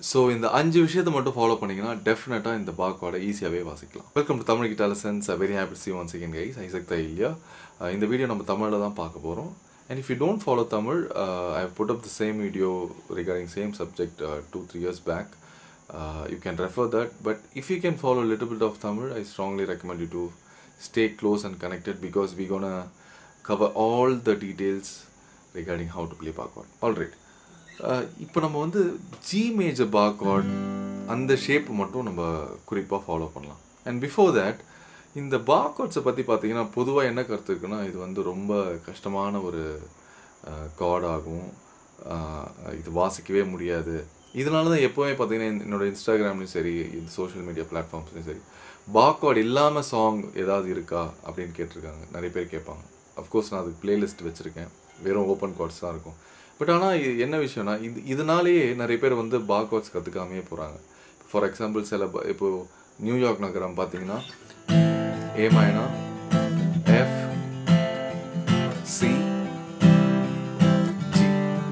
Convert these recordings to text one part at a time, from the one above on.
So இந்த அஞ்சு விஷயத்தை மட்டும் ஃபாலோ பண்ணீங்கன்னா டெஃபினட்டாக இந்த பாக்கோட ஈஸியாகவே வாசிக்கலாம் welcome to Tamil guitar lessons very happy see one second guys Isaac தான் இல்லையா இந்த வீடியோ நம்ம தமிழில் தான் பார்க்க போகிறோம் and if you don't follow Tamil I put up the same video recording same subject two three years back you can refer that but if you can follow little bit of Tamil I strongly recommend you to stay close and connected because we're gonna cover all the details regarding how to play backward. All right. இப்போ நம்ம வந்து G major பாக்வார்ட் அந்த shape மட்டும் நம்ம குறிப்பாக follow பண்ணலாம் and before that இந்த பாக்வார்ட்ஸை பற்றி பார்த்தீங்கன்னா பொதுவாக என்ன கருத்து இருக்குன்னா இது வந்து ரொம்ப கஷ்டமான ஒரு கார்ட் ஆகும் இது வாசிக்கவே முடியாது இதனால தான் எப்போவுமே பார்த்தீங்கன்னா என்னோட இன்ஸ்டாகிராம்லையும் சரி இந்த சோஷியல் மீடியா பிளாட்ஃபார்ம்ஸ்லையும் சரி பாக்வார்ட் இல்லாமல் சாங் ஏதாவது இருக்கா அப்படின்னு கேட்டிருக்காங்க நிறைய பேர் கேட்பாங்க அஃப்கோர்ஸ் நான் அதுக்கு பிளேலிஸ்ட் வச்சுருக்கேன் வெறும் ஓப்பன் கார்ட்ஸ் தான் இருக்கும் பட் ஆனால் இது என்ன விஷயம்னா இது இதனாலேயே நிறைய பேர் வந்து பாக்வார்ட்ஸ் கற்றுக்காமையே போகிறாங்க ஃபார் எக்ஸாம்பிள் சில இப்போது நியூயார்க் நகரம் பார்த்தீங்கன்னா ஏ மைனா எஃப் சி ஜி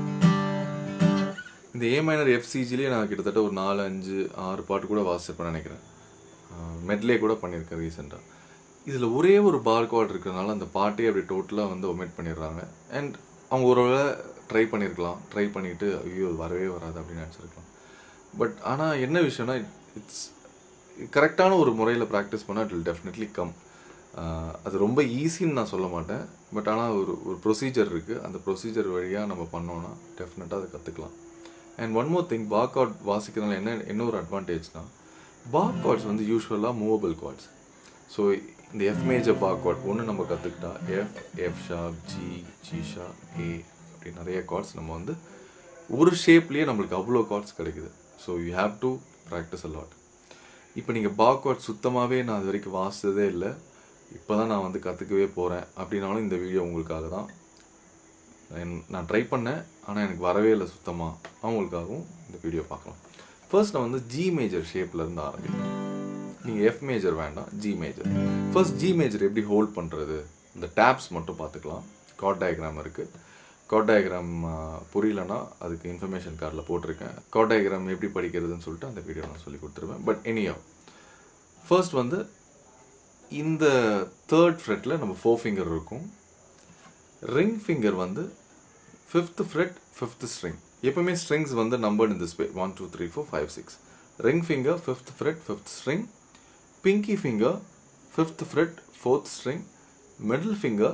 இந்த ஏ மைனர் எஃப்சிஜிலேயே நான் கிட்டத்தட்ட ஒரு நாலு அஞ்சு ஆறு பாட்டு கூட வாசிப்பேன் நினைக்கிறேன் மெட்லே கூட பண்ணியிருக்கேன் ரீசெண்டாக இதில் ஒரே ஒரு பார் கார்டு இருக்கிறதுனால அந்த பாட்டே அப்படி டோட்டலாக வந்து ஒமிட் பண்ணிடுறாங்க அண்ட் அவங்க ஒரு வேளை ட்ரை பண்ணியிருக்கலாம் ட்ரை பண்ணிவிட்டு ஐயோ வரவே வராது அப்படின்னு நினச்சிருக்கலாம் பட் ஆனால் என்ன விஷயம்னா இட்ஸ் கரெக்டான ஒரு முறையில் ப்ராக்டிஸ் பண்ணால் இட் வில் டெஃபினெட்லி கம் அது ரொம்ப ஈஸின்னு நான் சொல்ல மாட்டேன் பட் ஆனால் ஒரு ஒரு ப்ரொசீஜர் இருக்குது அந்த ப்ரொசீஜர் வழியாக நம்ம பண்ணோன்னா டெஃபினட்டாக அதை கற்றுக்கலாம் and one more thing bar chord வாசிக்கிறதுனால என்ன என்ன ஒரு அட்வான்டேஜ்னால் பார் கார்ட்ஸ் வந்து யூஸ்வலாக மூவபிள் கார்ட்ஸ் ஸோ இந்த எஃப் மேஜர் பார் கார்ட் ஒன்று நம்ம கற்றுக்கிட்டா F F sharp G G ஷா ஏ அப்படி நிறைய கார்ட்ஸ் நம்ம வந்து ஒரு ஷேப்லேயே நம்மளுக்கு அவ்வளோ கார்ட்ஸ் கிடைக்குது so you have to practice a lot இப்போ நீங்கள் பார் கார்ட் சுத்தமாகவே நான் அது வரைக்கும் வாசித்ததே இல்லை இப்போ தான் நான் வந்து கற்றுக்கவே போகிறேன் அப்படின்னாலும் இந்த வீடியோ உங்களுக்காக தான் நான் ட்ரை பண்ணேன் ஆனால் எனக்கு வரவே இல்லை சுத்தமாக அவங்களுக்காகவும் இந்த வீடியோ பார்க்கலாம் ஃபர்ஸ்ட் நான் வந்து ஜி மேஜர் ஷேப்பில் இருந்து ஆரம்பிக்கிறேன் நீங்கள் எஃப் மேஜர் வேண்டாம் G major first G major எப்படி ஹோல்ட் பண்ணுறது இந்த டேப்ஸ் மட்டும் பார்த்துக்கலாம் கார்ட் டயக்ராம் இருக்குது கார்ட் டயக்ராம் புரியலன்னா அதுக்கு இன்ஃபர்மேஷன் கார்டில் போட்டிருக்கேன் கார்ட் டயக்ராம் எப்படி படிக்கிறதுன்னு சொல்லிட்டு அந்த வீடியோ நான் சொல்லி கொடுத்துருவேன் பட் எனியோ ஃபர்ஸ்ட் வந்து இந்த தேர்ட் ஃப்ரெட்டில் நம்ம ஃபோர் ஃபிங்கர் இருக்கும் ரிங் ஃபிங்கர் வந்து ஃபிஃப்த் ஃப்ரெட் ஃபிஃப்த் ஸ்ட்ரிங் எப்பவுமே ஸ்ட்ரிங்ஸ் வந்து number in this way one two three four five six ring finger fifth fret fifth string pinky finger fifth fret fourth string middle finger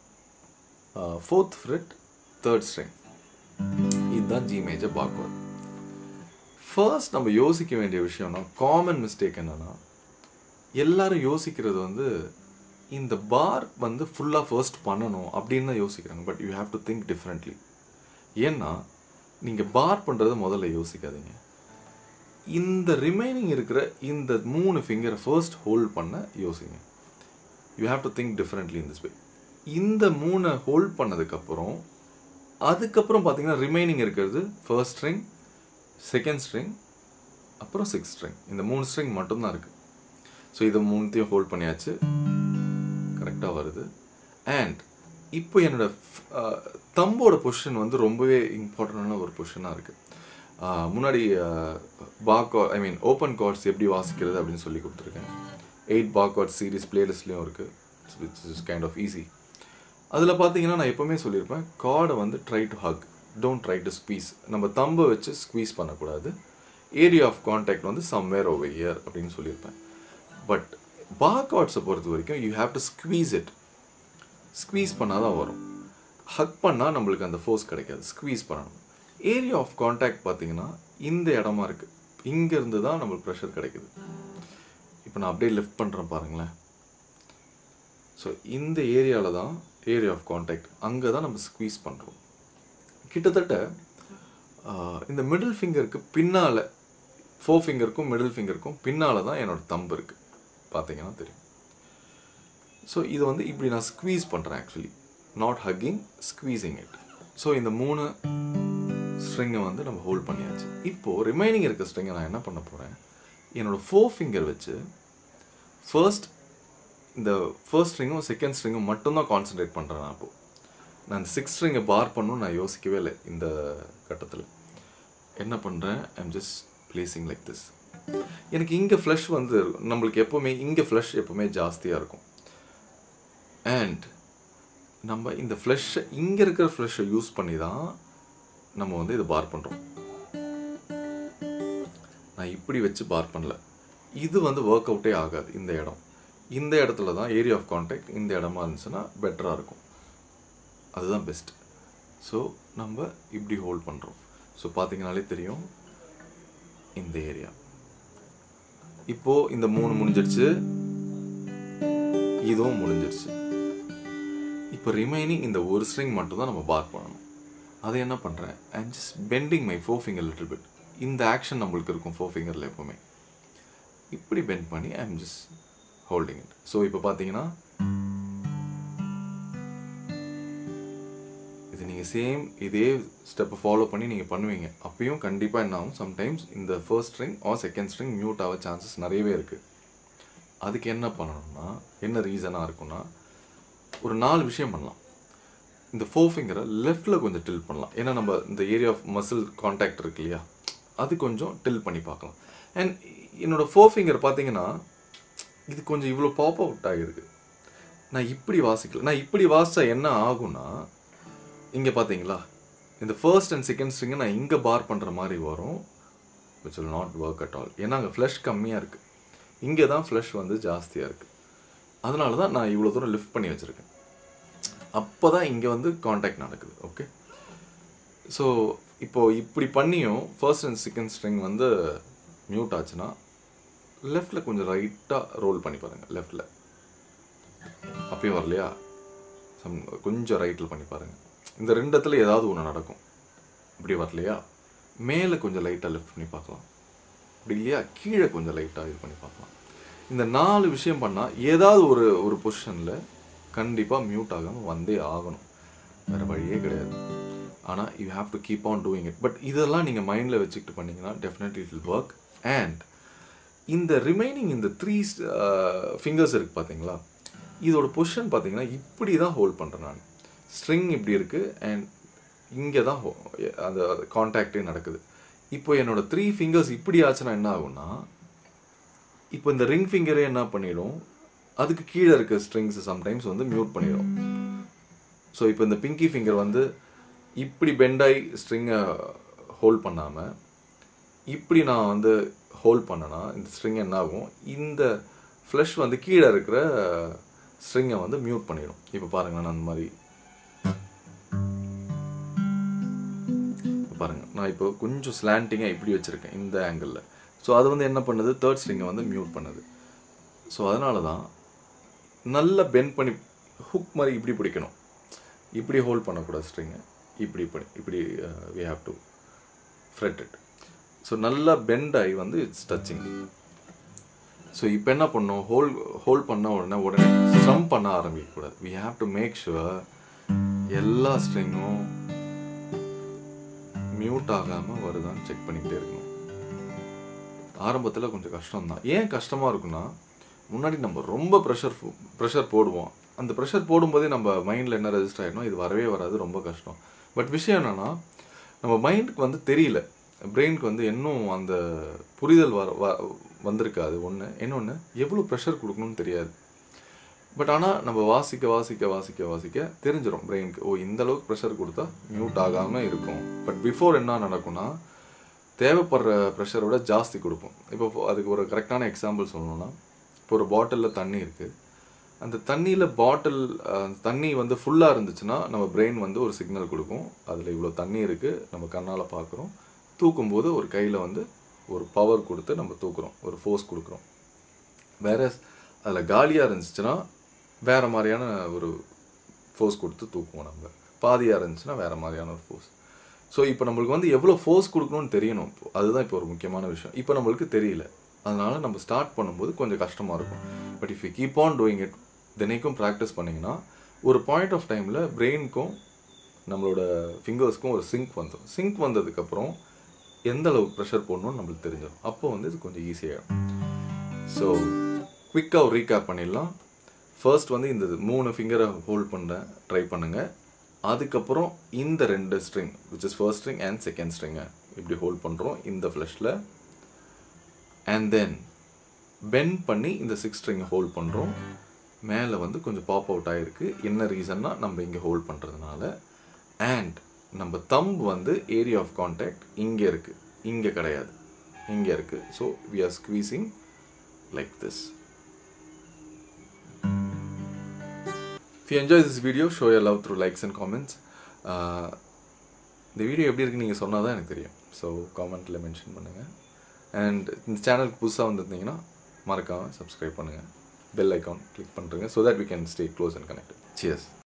fourth fret third string இதுதான் G major பார்க்குவோம் first நம்ம யோசிக்க வேண்டிய விஷயம்னா common mistake என்னன்னா எல்லாரும் யோசிக்கிறது வந்து இந்த பார் வந்து ஃபுல்லாக ஃபர்ஸ்ட் பண்ணணும் அப்படின்னு தான் யோசிக்கிறாங்க but you have to think differently ஏன்னா நீங்கள் பார் பண்ணுறத முதல்ல யோசிக்காதீங்க இந்த ரிமைனிங் இருக்கிற இந்த மூணு ஃபிங்கரை ஃபர்ஸ்ட் ஹோல்ட் பண்ண யோசிங்க you have to think differently in this way இந்த மூணை ஹோல்ட் பண்ணதுக்கப்புறம் அதுக்கப்புறம் பார்த்தீங்கன்னா ரிமைனிங் இருக்கிறது ஃபர்ஸ்ட் ஸ்ட்ரிங் செகண்ட் ஸ்ட்ரிங் அப்புறம் சிக்ஸ் ஸ்ட்ரிங் இந்த மூணு ஸ்ட்ரிங் மட்டும்தான் இருக்குது ஸோ இதை மூணுத்தையும் ஹோல்ட் பண்ணியாச்சு கரெக்டாக வருது அண்ட் இப்போ என்னோட தம்போட பொசிஷன் வந்து ரொம்பவே இம்பார்ட்டண்டான ஒரு பொசிஷனாக இருக்குது முன்னாடி பாக் ஐ மீன் ஓப்பன் கார்ட்ஸ் எப்படி வாசிக்கிறது அப்படின்னு சொல்லி கொடுத்துருக்கேன் எயிட் பாக் கார்ட் சீரீஸ் பிளேலிஸ்ட்லேயும் இருக்குது which is kind of easy அதில் பார்த்தீங்கன்னா நான் எப்போவுமே சொல்லியிருப்பேன் கார்டை வந்து try to hug don't try to squeeze நம்ம தம்பை வச்சு ஸ்குவீஸ் பண்ணக்கூடாது ஏரியா ஆஃப் கான்டாக்ட் வந்து சம்வேர் ஓவர் இயர் அப்படின்னு சொல்லியிருப்பேன் பட் பா கார்ட்ஸை பொறுத்த வரைக்கும் you have to squeeze it squeeze பண்ணால் தான் வரும் ஹக் பண்ணால் நம்மளுக்கு அந்த ஃபோர்ஸ் கிடைக்காது ஸ்குவீஸ் பண்ணணும் ஏரியா ஆஃப் கான்டாக்ட் பார்த்தீங்கன்னா இந்த இடமா இருக்குது இங்கேருந்து தான் நம்மளுக்கு ப்ரெஷர் கிடைக்குது இப்போ நான் அப்படியே லிஃப்ட் பண்ணுறேன் பாருங்களேன் ஸோ இந்த ஏரியாவில் தான் ஏரியா ஆஃப் கான்டாக்ட் அங்கே தான் நம்ம ஸ்குவீஸ் பண்ணுறோம் கிட்டத்தட்ட இந்த மிடில் ஃபிங்கருக்கு பின்னால் ஃபோர் ஃபிங்கருக்கும் மிடில் ஃபிங்கருக்கும் பின்னால் தான் என்னோடய தம்பு இருக்குது பார்த்தீங்கன்னா தெரியும் ஸோ இது வந்து இப்படி நான் ஸ்குவீஸ் பண்ணுறேன் actually not hugging squeezing it so இந்த மூணு ஸ்ட்ரிங்கை வந்து நம்ம ஹோல்ட் பண்ணியாச்சு இப்போது ரிமைனிங் இருக்க ஸ்ட்ரிங்கை நான் என்ன பண்ண போகிறேன் என்னோடய ஃபோர் ஃபிங்கர் வச்சு ஃபர்ஸ்ட் இந்த ஃபர்ஸ்ட் ஸ்ட்ரிங்கும் செகண்ட் ஸ்ட்ரிங்கும் மட்டும்தான் கான்சென்ட்ரேட் பண்ணுறேன் நான் அப்போது நான் இந்த சிக்ஸ் ஸ்ட்ரிங்கை பார் பண்ணணும்னு நான் யோசிக்கவே இல்லை இந்த கட்டத்தில் என்ன பண்ணுறேன் I'm just placing like this எனக்கு இங்கே ஃப்ளஷ் வந்து நம்மளுக்கு எப்போவுமே இங்கே ஃப்ளஷ் எப்போவுமே ஜாஸ்தியாக இருக்கும் அண்ட் நம்ம இந்த ஃப்ளஷ்ஷை இங்கே இருக்கிற ஃப்ளஷ்ஷை யூஸ் பண்ணி தான் நம்ம வந்து இதை பார் பண்ணுறோம் நான் இப்படி வச்சு பார் பண்ணல இது வந்து ஒர்க் அவுட்டே ஆகாது இந்த இடம் இந்த இடத்துல தான் ஏரியா ஆஃப் கான்டாக்ட் இந்த இடமா இருந்துச்சுன்னா பெட்டராக இருக்கும் அதுதான் பெஸ்ட் ஸோ நம்ம இப்படி ஹோல்ட் பண்ணுறோம் ஸோ பார்த்தீங்கனாலே தெரியும் இந்த ஏரியா இப்போது இந்த மூணு முடிஞ்சிடுச்சு இதுவும் முடிஞ்சிடுச்சு இப்போ ரிமைனிங் இந்த ஒரு ஸ்ட்ரிங் மட்டும் தான் நம்ம பார் பண்ணணும் அதை என்ன பண்ணுறேன் I'm just bending my four finger little bit இந்த ஆக்ஷன் நம்மளுக்கு இருக்கும் ஃபோர் ஃபிங்கரில் எப்போவுமே இப்படி பெண்ட் பண்ணி I'm just holding it so இப்போ பார்த்தீங்கன்னா இது நீங்கள் சேம் இதே ஸ்டெப்பை ஃபாலோ பண்ணி நீங்கள் பண்ணுவீங்க அப்பயும் கண்டிப்பாக என்ன ஆகும் சம்டைம்ஸ் இந்த first string or second string mute ஆக சான்சஸ் நிறையவே இருக்குது அதுக்கு என்ன பண்ணணும்னா என்ன ரீசனாக இருக்கும்னா ஒரு நாலு விஷயம் பண்ணலாம் இந்த ஃபோர் ஃபிங்கரை லெஃப்டில் கொஞ்சம் டில் பண்ணலாம் ஏன்னா நம்ம இந்த ஏரியா ஆஃப் மசில் கான்டாக்ட் இருக்கு இல்லையா அது கொஞ்சம் டில் பண்ணி பார்க்கலாம் அண்ட் என்னோடய ஃபோர் ஃபிங்கர் பார்த்தீங்கன்னா இது கொஞ்சம் இவ்வளோ பாப் அவுட் ஆகிருக்கு நான் இப்படி வாசிக்கல நான் இப்படி வாசித்தா என்ன ஆகும்னா இங்கே பார்த்தீங்களா இந்த ஃபர்ஸ்ட் அண்ட் செகண்ட் ஸ்ட்ரிங்கை நான் இங்கே பார் பண்ணுற மாதிரி வரும் which will not work at all ஏன்னா அங்கே ஃப்ளஷ் கம்மியாக இருக்குது இங்கே தான் ஃப்ளஷ் வந்து ஜாஸ்தியாக இருக்குது அதனால தான் நான் இவ்வளோ தூரம் லிஃப்ட் பண்ணி வச்சுருக்கேன் அப்போ தான் இங்கே வந்து காண்டாக்ட் நடக்குது ஓகே ஸோ இப்போது இப்படி பண்ணியும் ஃபர்ஸ்ட் அண்ட் செகண்ட் ஸ்ட்ரிங் வந்து மியூட் ஆச்சுன்னா லெஃப்டில் கொஞ்சம் ரைட்டாக ரோல் பண்ணி பாருங்கள் லெஃப்டில் அப்பயும் வரலையா சம் கொஞ்சம் ரைட்டில் பண்ணி பாருங்கள் இந்த ரெண்டு இடத்துல ஏதாவது ஒன்று நடக்கும் இப்படி வரலையா மேலே கொஞ்சம் லைட்டாக லிஃப்ட் பண்ணி பார்க்கலாம் அப்படி இல்லையா கீழே கொஞ்சம் லைட்டாக இது பண்ணி பார்க்கலாம் இந்த நாலு விஷயம் பண்ணால் ஏதாவது ஒரு ஒரு பொசிஷனில் கண்டிப்பாக மியூட் ஆகாமல் வந்தே ஆகணும் வேறு வழியே கிடையாது ஆனால் you have to keep on doing it but இதெல்லாம் நீங்கள் மைண்டில் வச்சுக்கிட்டு பண்ணீங்கன்னா definitely it will work and இந்த ரிமைனிங் இந்த த்ரீ ஃபிங்கர்ஸ் இருக்குது பார்த்தீங்களா இதோட பொசிஷன் பார்த்தீங்கன்னா இப்படி தான் ஹோல்ட் பண்ணுறேன் நான் ஸ்ட்ரிங் இப்படி இருக்குது அண்ட் இங்கே தான் ho- அந்த கான்டாக்டே நடக்குது இப்போ என்னோட த்ரீ ஃபிங்கர்ஸ் இப்படி ஆச்சுன்னா என்ன ஆகும்னா இப்போ இந்த ரிங் ஃபிங்கரே என்ன பண்ணிடும் அதுக்கு கீழே இருக்க ஸ்ட்ரிங்ஸ் சம்டைம்ஸ் வந்து மியூட் பண்ணிடும் ஸோ இப்போ இந்த பிங்கி ஃபிங்கர் வந்து இப்படி பெண்டாய் ஸ்ட்ரிங்கை ஹோல்ட் பண்ணாமல் இப்படி நான் வந்து ஹோல்ட் பண்ணனா இந்த ஸ்ட்ரிங் என்ன ஆகும் இந்த ஃப்ளஷ் வந்து கீழே இருக்கிற ஸ்ட்ரிங்கை வந்து மியூட் பண்ணிடும் இப்போ பாருங்க நான் அந்த மாதிரி இப்ப பாருங்க நான் இப்போ கொஞ்சம் ஸ்லாண்டிங்காக இப்படி வச்சுருக்கேன் இந்த ஆங்கிளில் ஸோ அது வந்து என்ன பண்ணுது தேர்ட் ஸ்ட்ரிங்கை வந்து மியூட் பண்ணுது ஸோ அதனால தான் நல்லா பெண்ட் பண்ணி ஹுக் மாதிரி இப்படி பிடிக்கணும் இப்படி ஹோல்ட் பண்ணக்கூடாது ஸ்ட்ரிங்கை இப்படி பண்ணி இப்படி we have to fret it so நல்லா பெண்ட் ஆகி வந்து இட்ஸ் டச்சிங் ஸோ இப்போ என்ன பண்ணோம் ஹோல் ஹோல்ட் பண்ண உடனே உடனே ஸ்ட்ரம் பண்ண ஆரம்பிக்கக்கூடாது we have to make sure எல்லா ஸ்ட்ரிங்கும் மியூட் ஆகாமல் வருதான்னு செக் பண்ணிக்கிட்டே இருக்கணும் ஆரம்பத்தில் கொஞ்சம் கஷ்டம் தான் ஏன் கஷ்டமாக இருக்குன்னா முன்னாடி நம்ம ரொம்ப ப்ரெஷர் ப்ரெஷர் போடுவோம் அந்த ப்ரெஷர் போடும்போதே நம்ம மைண்டில் என்ன ரெஜிஸ்டர் ஆகிடும் இது வரவே வராது ரொம்ப கஷ்டம் பட் விஷயம் என்னன்னா நம்ம மைண்டுக்கு வந்து தெரியல பிரெயினுக்கு வந்து இன்னும் அந்த புரிதல் வர வ வந்திருக்காது ஒன்று இன்னொன்று எவ்வளோ ப்ரெஷர் கொடுக்கணும்னு தெரியாது பட் ஆனால் நம்ம வாசிக்க வாசிக்க வாசிக்க வாசிக்க தெரிஞ்சிடும் பிரெயினுக்கு ஓ இந்த அளவுக்கு ப்ரெஷர் கொடுத்தா மியூட் ஆகாமல் இருக்கும் பட் பிஃபோர் என்ன நடக்கும்னா தேவைப்படுற ப்ரெஷரோட ஜாஸ்தி கொடுப்போம் இப்போ அதுக்கு ஒரு கரெக்டான எக்ஸாம்பிள் சொல்லணும்னா இப்போ ஒரு பாட்டிலில் தண்ணி இருக்குது அந்த தண்ணியில் பாட்டில் தண்ணி வந்து ஃபுல்லாக இருந்துச்சுன்னா நம்ம பிரெயின் வந்து ஒரு சிக்னல் கொடுக்கும் அதில் இவ்வளோ தண்ணி இருக்குது நம்ம கண்ணால் பார்க்குறோம் தூக்கும்போது ஒரு கையில் வந்து ஒரு பவர் கொடுத்து நம்ம தூக்குறோம் ஒரு ஃபோர்ஸ் கொடுக்குறோம் வேற அதில் காலியாக இருந்துச்சுன்னா வேறு மாதிரியான ஒரு ஃபோர்ஸ் கொடுத்து தூக்குவோம் நம்ம பாதியாக இருந்துச்சுன்னா வேறு மாதிரியான ஒரு ஃபோர்ஸ் ஸோ இப்போ நம்மளுக்கு வந்து எவ்வளோ ஃபோர்ஸ் கொடுக்கணும்னு தெரியணும் இப்போ அதுதான் இப்போ ஒரு முக்கியமான விஷயம் இப்போ நம்மளுக்கு தெரியல அதனால நம்ம ஸ்டார்ட் பண்ணும்போது கொஞ்சம் கஷ்டமாக இருக்கும் but if you keep on doing it தினைக்கும் ப்ராக்டிஸ் பண்ணிங்கன்னா ஒரு பாயிண்ட் ஆஃப் டைமில் பிரெயினுக்கும் நம்மளோட ஃபிங்கர்ஸ்க்கும் ஒரு சிங்க் வந்துடும் சிங்க் வந்ததுக்கப்புறம் எந்த அளவுக்கு ப்ரெஷர் போடணும்னு நம்மளுக்கு தெரிஞ்சிடும் அப்போ வந்து இது கொஞ்சம் ஈஸியாகிடும் ஸோ குவிக்காக ஒரு ரீகேப் பண்ணிடலாம் ஃபர்ஸ்ட் வந்து இந்த மூணு ஃபிங்கரை ஹோல்ட் பண்ண ட்ரை பண்ணுங்கள் அதுக்கப்புறம் இந்த ரெண்டு string which is first string and second ஸ்ட்ரிங்கை இப்படி ஹோல்ட் பண்ணுறோம் இந்த ஃப்ளஷில் அண்ட் தென் பெண்ட் பண்ணி இந்த சிக்ஸ் ஸ்ட்ரிங்கை ஹோல்ட் பண்ணுறோம் மேலே வந்து கொஞ்சம் பாப் அவுட் ஆகிருக்கு என்ன ரீசன்னா நம்ம இங்கே ஹோல்ட் பண்ணுறதுனால அண்ட் நம்ம தம்ப் வந்து ஏரியா ஆஃப் கான்டாக்ட் இங்கே இருக்குது இங்கே கிடையாது இங்கே இருக்குது so we are squeezing like this If you enjoy this video, show your love through likes and comments. Uh, இந்த வீடியோ எப்படி இருக்குன்னு நீங்கள் சொன்னால் தான் எனக்கு தெரியும் ஸோ காமெண்ட்டில் மென்ஷன் பண்ணுங்கள் அண்ட் இந்த சேனலுக்கு புதுசாக வந்திருந்தீங்கன்னா மறக்காமல் சப்ஸ்கிரைப் பண்ணுங்கள் பெல் ஐக்கான் கிளிக் பண்ணுறேங்க so that we can stay close and connect cheers